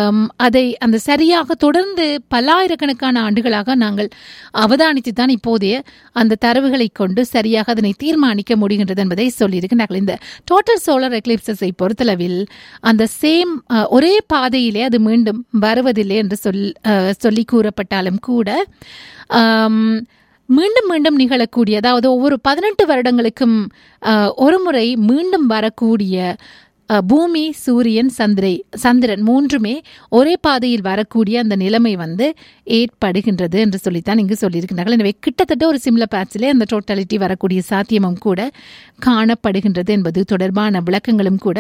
ஆம், அதை அந்த சரியாக தொடர்ந்து பல்லாயிரக்கணக்கான ஆண்டுகளாக நாங்கள் அவதானித்து தான் இப்போதைய அந்த தரவுகளை கொண்டு சரியாக அதனை தீர்மானிக்க முடிகின்றது என்பதை சொல்லியிருக்கிறார்கள் இந்த டோட்டல் சோலார் எக்லிப்சஸை பொறுத்தளவில் அந்த சேம் ஒரே பாதையிலே அது மீண்டும் வருவதில்லை என்று சொல் அஹ், சொல்லி கூறப்பட்டாலும் கூட ஆம், மீண்டும் மீண்டும் நிகழக்கூடிய அதாவது ஒவ்வொரு பதினெட்டு வருடங்களுக்கும் அஹ், ஒரு முறை மீண்டும் வரக்கூடிய அஹ், பூமி சூரியன் சந்திரை சந்திரன் மூன்றுமே ஒரே பாதையில் வரக்கூடிய அந்த நிலைமை வந்து ஏற்படுகின்றது என்று சொல்லித்தான் இங்கு சொல்லியிருக்கிறார்கள் எனவே கிட்டத்தட்ட ஒரு சிம்ல பேட்சிலே அந்த டோட்டாலிட்டி வரக்கூடிய சாத்தியமும் கூட காணப்படுகின்றது என்பது தொடர்பான விளக்கங்களும் கூட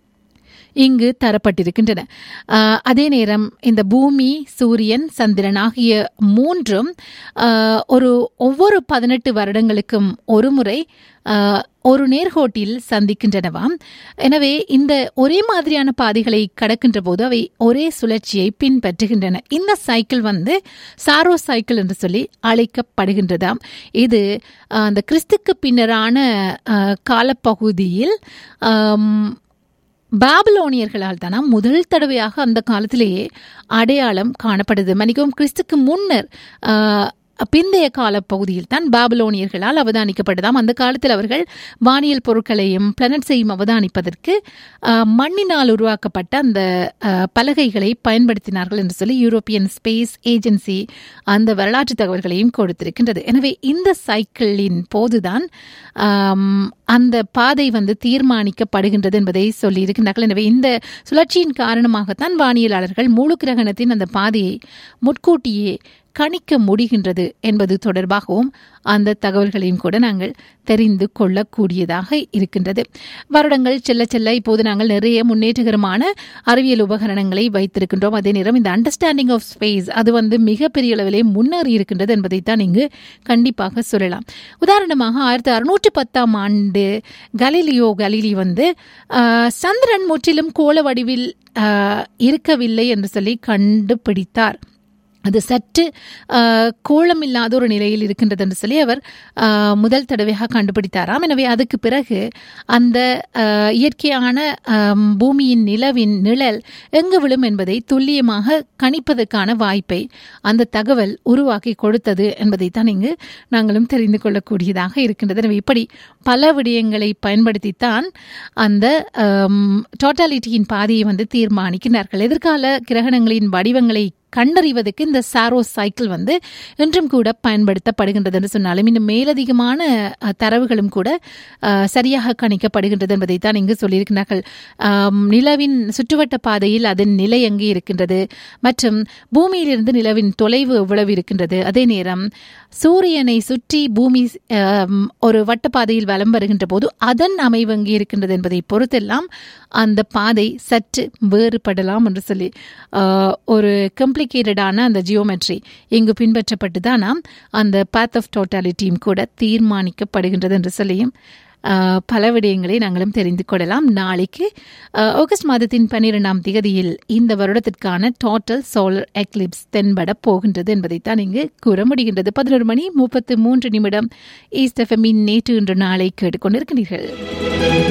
இங்கு தரப்பட்டிருக்கின்றன ஆஹ், அதே நேரம் இந்த பூமி சூரியன் சந்திரன் ஆகிய மூன்றும் ஆஹ், ஒரு ஒவ்வொரு பதினெட்டு வருடங்களுக்கும் ஒரு முறை ஆஹ், ஒரு நேர்கோட்டில் சந்திக்கின்றனவாம் எனவே இந்த ஒரே மாதிரியான பாதைகளை கடக்கின்ற போது அவை ஒரே சுழற்சியை பின்பற்றுகின்றன இந்த சைக்கிள் வந்து சாரோ சைக்கிள் என்று சொல்லி அழைக்கப்படுகின்றதாம் இது ஆஹ், அந்த கிறிஸ்துக்கு பின்னரான ஆஹ், காலப்பகுதியில் ஆம், பாபிலோனியர்களால் தானா முதல் தடவையாக அந்த காலத்திலேயே அடையாளம் காணப்படுது மன்னிக்கவும் கிறிஸ்துக்கு முன்னர் ஆஹ், பிந்தைய கால பகுதியில் தான் பாபிலோனியர்களால் அவதானிக்கப்பட்டதாம் அந்த காலத்தில் அவர்கள் வானியல் பொருட்களையும் பிளானட்ஸையும் அவதானிப்பதற்கு ஆஹ், மண்ணினால் உருவாக்கப்பட்ட அந்த ஆஹ், பலகைகளை பயன்படுத்தினார்கள் என்று சொல்லி யூரோப்பியன் ஸ்பேஸ் ஏஜென்சி அந்த வரலாற்று தகவல்களையும் கொடுத்திருக்கின்றது எனவே இந்த சைக்கிளின் போதுதான் ஆம், அந்த பாதை வந்து தீர்மானிக்கப்படுகின்றது என்பதை சொல்லியிருக்கிறார்கள் எனவே இந்த சுழற்சியின் காரணமாகத்தான் வானியலாளர்கள் முழு கிரகணத்தின் அந்த பாதையை முட்கூட்டியே கணிக்க முடிகின்றது என்பது தொடர்பாகவும் அந்த தகவல்களையும் கூட நாங்கள் தெரிந்து கொள்ளக்கூடியதாக இருக்கின்றது வருடங்கள் செல்ல செல்ல இப்போது நாங்கள் நிறைய முன்னேற்றகரமான அறிவியல் உபகரணங்களை வைத்திருக்கின்றோம் அதே நேரம் இந்த அண்டர்ஸ்டாண்டிங் ஆஃப் ஸ்பேஸ் அது வந்து மிகப்பெரிய அளவிலே முன்னேறி இருக்கின்றது என்பதைத்தான் இங்கு கண்டிப்பாக சொல்லலாம் உதாரணமாக ஆயிரத்தி அறுநூற்றி பத்தாம் ஆண்டு கலீலியோ கலீலி வந்து ஆஹ், சந்திரன் முற்றிலும் கோள வடிவில் ஆஹ், இருக்கவில்லை என்று சொல்லி கண்டுபிடித்தார் அது சற்று ஆஹ், கோளமில்லாத ஒரு நிலையில் இருக்கின்றது என்று சொல்லி அவர் ஆஹ், முதல் தடவையாக கண்டுபிடித்தாராம் எனவே அதுக்கு பிறகு அந்த ஆஹ், இயற்கையான ஆம், பூமியின் நிலவின் நிழல் எங்கு விழும் என்பதை துல்லியமாக கணிப்பதற்கான வாய்ப்பை அந்த தகவல் உருவாக்கி கொடுத்தது என்பதைத்தான் இங்கு நாங்களும் தெரிந்து கொள்ளக்கூடியதாக இருக்கின்றது எனவே இப்படி பல விடயங்களை பயன்படுத்தித்தான் அந்த டோட்டாலிட்டியின் பாதையை வந்து தீர்மானிக்கிறார்கள் எதிர்கால கிரகணங்களின் வடிவங்களை கண்டறிவதற்கு இந்த சாரோ சைக்கிள் வந்து இன்றும் கூட பயன்படுத்தப்படுகின்றது என்று சொன்னாலும் இன்னும் மேலதிகமான அஹ், தரவுகளும் கூட அஹ், சரியாக கணிக்கப்படுகின்றது என்பதை தான் இங்கு சொல்லியிருக்கிறார்கள் ஆம், நிலவின் சுற்றுவட்ட பாதையில் அதன் நிலை எங்கே இருக்கின்றது மற்றும் பூமியிலிருந்து நிலவின் தொலைவு எவ்வளவு இருக்கின்றது அதே நேரம் சூரியனை சுற்றி பூமி ஆம், ஒரு வட்டப்பாதையில் வலம் வருகின்ற போது அதன் அமைவு எங்கே இருக்கின்றது என்பதை பொறுத்தெல்லாம் அந்த பாதை சற்று வேறுபடலாம் என்று சொல்லி ஆஹ், ஒரு கம்ப்ளிகேட்டடான அந்த ஜியோமெட்ரி இங்கு பின்பற்றப்பட்டு தான் நாம் அந்த பாத் ஆஃப் டோட்டாலிட்டியும் கூட தீர்மானிக்கப்படுகின்றது என்று சொல்லியும் ஆஹ், பல விடயங்களை நாங்களும் தெரிந்து கொள்ளலாம் நாளைக்கு ஆஹ், ஆகஸ்ட் மாதத்தின் பன்னிரெண்டாம் திகதியில் இந்த வருடத்திற்கான டோட்டல் சோலர் எக்லிப்ஸ் தென்பட போகின்றது என்பதைத்தான் இங்கு கூற முடிகின்றது பதினோரு மணி முப்பத்து மூன்று நிமிடம் ஈஸ்ட் எஃப்எம்மின் நேற்று இன்று நாளை கேட்டுக்கொண்டிருக்கிறீர்கள்